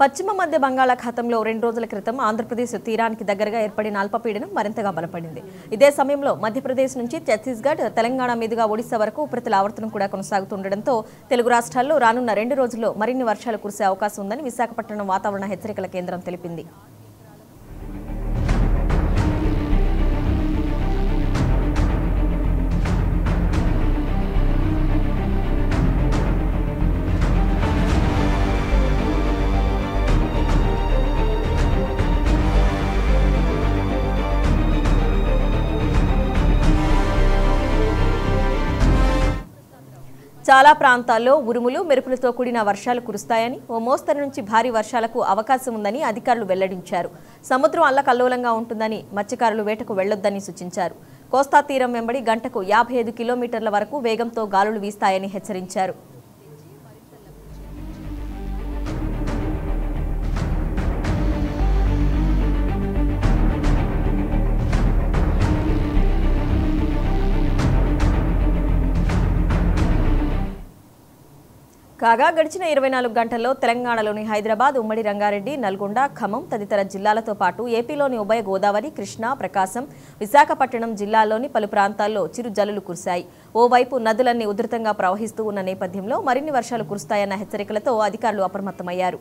పశ్చిమ మధ్య బంగాళాఖాతంలో రెండు రోజుల క్రితం ఆంధ్రప్రదేశ్ తీరానికి దగ్గరగా ఏర్పడిన అల్పపీడనం మరింతగా బలపడింది ఇదే సమయంలో మధ్యప్రదేశ్ నుంచి ఛత్తీస్గఢ్ తెలంగాణ మీదుగా ఒడిశా వరకు ఉపరితల ఆవర్తనం కూడా కొనసాగుతుండటంతో తెలుగు రాష్ట్రాల్లో రానున్న రెండు రోజుల్లో మరిన్ని వర్షాలు కురిసే అవకాశం ఉందని విశాఖపట్నం వాతావరణ హెచ్చరికల కేంద్రం తెలిపింది చాలా ప్రాంతాల్లో ఉరుములు మెరుపులతో కూడిన వర్షాలు కురుస్తాయని ఓ మోస్తరు నుంచి భారీ వర్షాలకు అవకాశం ఉందని అధికారులు వెల్లడించారు సముద్రం అల్లకల్లోలంగా ఉంటుందని మత్స్యకారులు వేటకు వెళ్లొద్దని సూచించారు కోస్తా తీరం వెంబడి గంటకు యాభై ఐదు కిలోమీటర్ల వరకు వేగంతో గాలులు వీస్తాయని హెచ్చరించారు కాగా గడిచిన ఇరవై నాలుగు గంటల్లో తెలంగాణలోని హైదరాబాద్ ఉమ్మడి రంగారెడ్డి నల్గొండ ఖమ్మం తదితర జిల్లాలతో పాటు ఏపీలోని ఉభయ గోదావరి కృష్ణా ప్రకాశం విశాఖపట్నం జిల్లాల్లోని పలు ప్రాంతాల్లో చిరు జల్లులు కురిశాయి ఓవైపు నదులన్నీ ఉధృతంగా ప్రవహిస్తూ ఉన్న నేపథ్యంలో మరిన్ని వర్షాలు కురుస్తాయన్న హెచ్చరికలతో అధికారులు అప్రమత్తమయ్యారు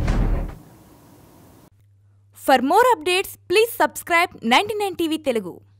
For more updates, please subscribe 99 TV Telugu.